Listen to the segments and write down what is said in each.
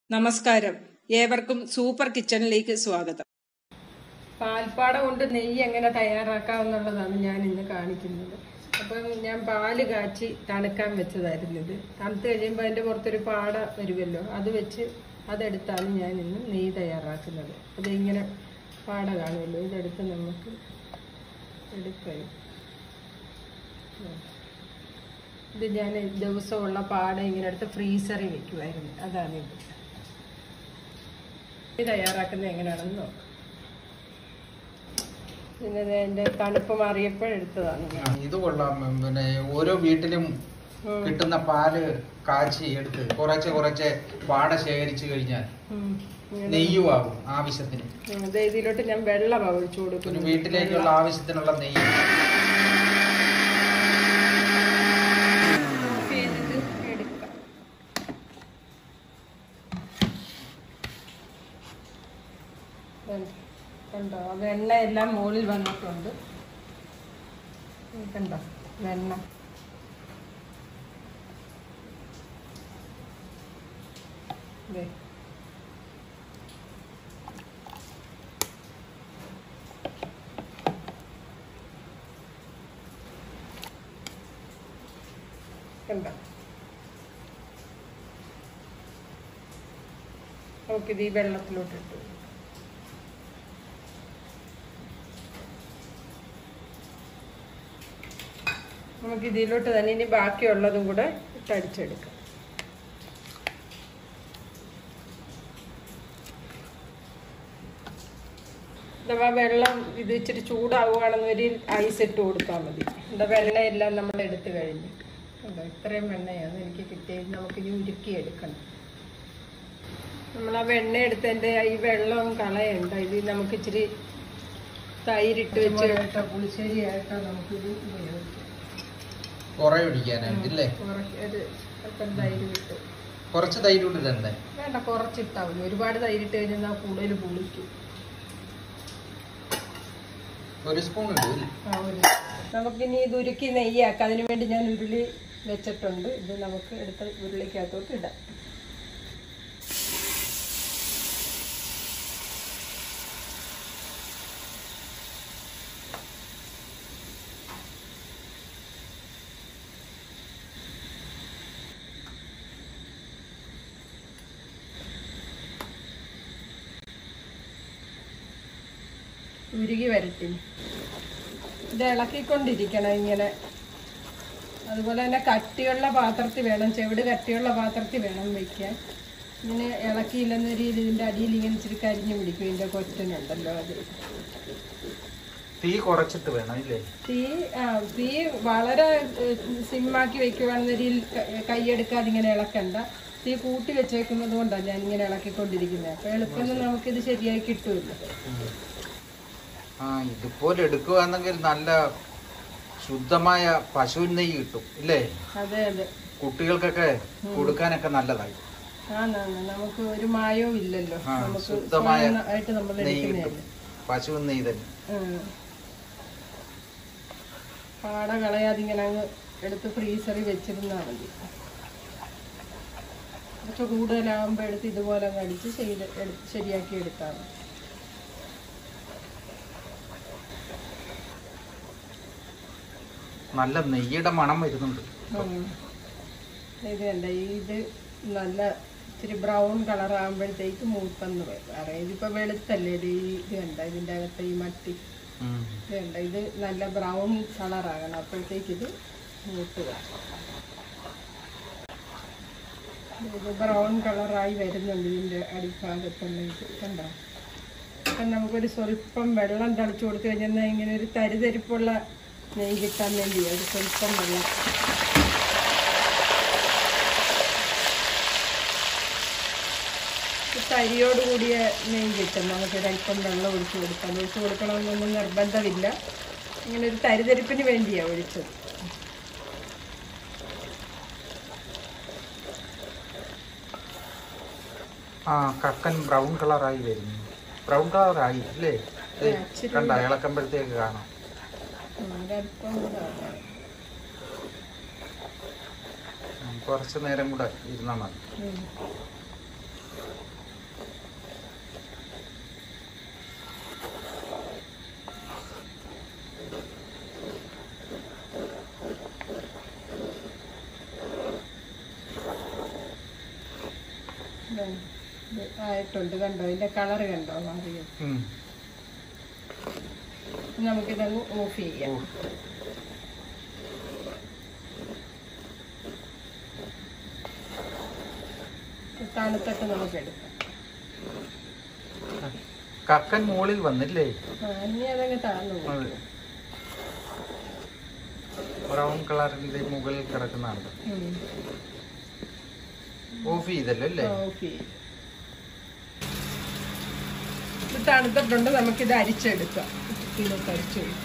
നമസ്കാരം ഏവർക്കും സൂപ്പർ കിച്ചണിലേക്ക് സ്വാഗതം പാൽപ്പാട കൊണ്ട് നെയ്യ് എങ്ങനെ തയ്യാറാക്കാമെന്നുള്ളതാണ് ഞാൻ ഇന്ന് കാണിക്കുന്നത് അപ്പം ഞാൻ പാല് കാച്ചി തണുക്കാൻ വെച്ചതായിരുന്നു ഇത് തണുത്ത് കഴിയുമ്പോൾ അതിൻ്റെ പുറത്തൊരു പാട വരുമല്ലോ അത് വെച്ച് അതെടുത്താണ് ഞാൻ ഇന്ന് നെയ്യ് തയ്യാറാക്കുന്നത് അത് ഇങ്ങനെ പാട കാണുമല്ലോ ഇതെടുത്ത് നമുക്ക് എടുക്കാം ഇത് ഞാൻ ദിവസമുള്ള പാട ഇങ്ങനെ എടുത്ത് ഫ്രീസറിൽ വെക്കുമായിരുന്നു അതാണ് ഇത് ഇത് തയ്യാറാക്കുന്നത് എങ്ങനെയാണെന്ന് നോക്കാം പിന്നെ ദേ എൻ്റെ തണുപ്പ് മാറിയപ്പോഴെടുത്തതാണ് ഞാൻ ഇത് കൊള്ളാം പിന്നെ ഓരോ വീട്ടിലും കിട്ടുന്ന പാല് കാച്ചി എടുത്ത് കുറച്ച് കുറച്ച് പാട ശേഖരിച്ചു കഴിഞ്ഞാൽ ഉം. ഇങ്ങനെ നെയ്യുമാകും ആവശ്യത്തിന് ഉം, ദേ ഇതിലോട്ട് ഞാൻ വെള്ളം ഒഴിച്ചു ഒരു കൊടുക്കുന്നു വീട്ടിലേക്കുള്ള ആവശ്യത്തിനുള്ള നെയ്യ് ഓഫ് ചെയ്തിട്ട് എടുക്കാം ദേ, കണ്ടോ ആ വെണ്ണ എല്ലാം മുകളിൽ വന്നിട്ടുണ്ട് ഉം, കണ്ടോ വെണ്ണ ദേ കണ്ടോ നമുക്കിത് ഈ വെള്ളത്തിലോട്ട് ഇട്ടു നമുക്ക് ഇതിലോട്ട് തന്നെ ഇനി ബാക്കിയുള്ളതും കൂടെ ഇട്ടടിച്ചെടുക്കാം അഥവാ വെള്ളം ഇത് ഇച്ചിരി ചൂടാവുകയാണെന്ന് ഒരു ഐസ് ഇട്ട് കൊടുത്താൽ മതി എന്താ വെണ്ണയെല്ലാം നമ്മൾ എടുത്തു കഴിഞ്ഞു കണ്ടോ ഇത്രയും വെണ്ണയാണ് എനിക്ക് കിട്ടിയത് നമുക്കിനി ഉരുക്കിയെടുക്കണം നമ്മൾ ആ വെണ്ണ എടുത്തതിൻ്റെ ഈ വെള്ളം കളയണ്ട ഇത് നമുക്ക് ഇച്ചിരി തൈരിട്ട് വെച്ച് പുളിശ്ശേരി ആയിട്ടോ നമുക്കിത് ഉപയോഗിക്കാം കുറെ ഒഴിക്കാനായിട്ട് ഇല്ലേ കുറച്ച് ഒരു അല്പം തൈര് വിട്ട് കുറച്ച് തൈരൂട്ട് ഇടണ്ടേ വേണ്ട കുറച്ചിട്ടാ മതി ഒരുപാട് തൈരിട്ട് കഴിഞ്ഞാൽ കൂടുതൽ പുളിക്കും ഒരു സ്പൂൺ ഇടും ഇല്ലേ? ആ ഒരു നമുക്കിനി ഇത് ഉരുക്കി നെയ്യാക്കാം അതിനു വേണ്ടി ഞാൻ ഉരുളി വെച്ചിട്ടുണ്ട് ഇത് നമുക്ക് എടുത്ത് ഉരുളിക്കകത്തോട്ട് ഇടാം ഉരുകി വരട്ടി ഇത് ഇളക്കിക്കൊണ്ടിരിക്കണം ഇങ്ങനെ അതുപോലെ തന്നെ കട്ടിയുള്ള പാത്രത്തിൽ വേണം ചെവിട് കട്ടിയുള്ള പാത്രത്തിൽ വേണം വെക്കാൻ ഇങ്ങനെ ഇളക്കിയില്ലെന്ന രീതിയിൽ ഇതിൻ്റെ അടിയിൽ ഇങ്ങനെ ഇച്ചിരി കരിഞ്ഞു പിടിക്കും ഇതിൻ്റെ കൊറ്റനുണ്ടല്ലോ അത് തീ കുറച്ചിട്ട് വേണം ഇല്ലേ തീ ആ തീ വളരെ ഏഹ്, സിമ്മാക്കി വെക്കുവാണെന്ന രീതിയിൽ ക- കൈയെടുക്കാതെ ഇങ്ങനെ ഇളക്കണ്ട തീ കൂട്ടി വെച്ചേക്കുന്നത് കൊണ്ടാണ് ഞാൻ ഇങ്ങനെ ഇളക്കിക്കൊണ്ടിരിക്കുന്നത് അപ്പോൾ എളുപ്പം നമുക്കിത് ശരിയായി കിട്ടുമല്ലോ ആ ഇതുപോലെ എടുക്കുകയാണെങ്കിൽ നല്ല ശുദ്ധമായ പശുവിൻ നെയ്യ് കിട്ടും ഇല്ലേ അതെ അതെ കുട്ടികൾക്കൊക്കെ കൊടുക്കാനൊക്കെ നല്ലതായി ആന്നാന്ന് നമുക്ക് ഒരു മായവും ഇല്ലല്ലോ ആ, നമുക്ക് ശുദ്ധമായ സ്വയമായിട്ട് നമ്മൾ നെയ്യ് കിട്ടും എടുക്കുന്നതല്ലേ പശുവിൻ നെയ്യ് തന്നെ ഉം. പാട കളയാതെ ഇങ്ങനെ അങ്ങ് എടുത്ത് ഫ്രീസറിൽ വെച്ചിരുന്നാൽ മതി കുറച്ച് കൂടുതലാകുമ്പോൾ എടുത്ത് ഇതുപോലെ അങ്ങ് അടിച്ച് ചെയ്ത് എടുത്ത് ശരിയാക്കി എടുത്താൽ മതി നല്ല നെയ്യുടെ മണം വരുന്നുണ്ട് ഉം. ഇത് കണ്ട ഇത് നല്ല ഇച്ചിരി ബ്രൗൺ കളർ ആകുമ്പോഴത്തേക്ക് മൂത്തെന്ന് പറയാം ഇതിപ്പോൾ വെളുത്തല്ലേ ഇത് ഈ ഇത് കണ്ട ഇതിൻ്റെ അകത്ത് ഈ മട്ടി ഉം. ഇത് കണ്ട ഇത് നല്ല ബ്രൗൺ കളറാകണം അപ്പോഴത്തേക്ക് ഇത് മൂട്ടുക ഇത് ബ്രൗൺ കളറായി വരുന്നുണ്ട് ഇതിൻ്റെ അടിഭാഗത്തുള്ള ഇത് കണ്ടോ അപ്പം നമുക്കൊരു സ്വല്പം വെള്ളം തളിച്ചു കൊടുത്തു കഴിഞ്ഞാൽ ഇങ്ങനെ ഒരു തരിതരിപ്പുള്ള നെയ്യ് കിട്ടാൻ വേണ്ടി ഒരു സ്വല്പം വെള്ളം ഈ തരിയോട് കൂടിയ നെയ്യ് കിട്ടും നമുക്ക് ഒരല്പം വെള്ളം ഒഴിച്ചു കൊടുക്കാം ഒഴിച്ചു കൊടുക്കണമെന്നൊന്നും നിർബന്ധമില്ല ഇങ്ങനെ ഒരു തരിതരിപ്പിന് വേണ്ടിയാണ് ഒഴിച്ചത് ആ കക്കൻ ബ്രൗൺ കളറായി വരുന്നു ബ്രൗൺ കളറായി അല്ലേ ദേ, ആ, ഇച്ചിരി കണ്ട ഇളക്കുമ്പോഴത്തേക്ക് കാണാം ഉം, ഒരല്പം കൂടെ ആക്കാം. ഉം, കുറച്ച് നേരം കൂടെ ഇരുന്നാൽ മതി ഉം. ദേ, ഇത് ആയിട്ടുണ്ട് കണ്ടോ ഇതിന്റെ കളർ കണ്ടോ മാറിയത് ഉം. നമുക്കിതങ്ങ് ഓഫ് ചെയ്യാം ഓ. തണുത്തിട്ട് നമുക്ക് എടുക്കാം കക്കൻ മുകളിൽ വന്നില്ലേ ആ, ഇനി അതങ്ങ് താഴ്ന്നു പോകും. അതെ ബ്രൗൺ കളറിന്റെ മുകളിൽ കിടക്കുന്നതാണ് ഉം. ഓഫ് ചെയ്തല്ലോ അല്ലേ ആ, ഓഫ് ചെയ്യും. ഇത് തണുത്തിട്ടുണ്ട് നമുക്കിത് അരിച്ചെടുക്കാം ഇതിലൊക്കെ അരിച്ചെടുക്കാം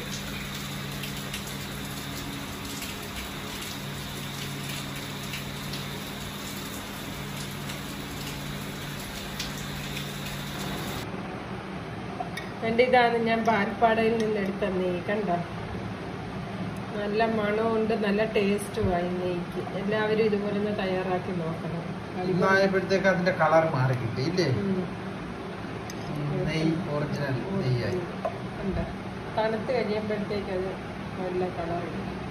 എൻ്റെ ഇതാണ് ഞാൻ പാൽപ്പാടയിൽ നിന്ന് എടുത്ത നെയ്യ് കണ്ട നല്ല മണമുണ്ട് നല്ല ടേസ്റ്റുമായി നെയ്ക്ക് എല്ലാവരും ഇതുപോലെ ഒന്ന് തയ്യാറാക്കി നോക്കണം അടിപൊളി. ഇന്നായപ്പോഴത്തേക്ക് അതിന്റെ കളർ മാറി കിട്ടി ഇല്ലേ ഉം. നെയ് ഒറിജിനൽ നെയ്യായി ഉണ്ട് തണുത്ത് കഴിയുമ്പോഴത്തേക്ക് അത് നല്ല കളർ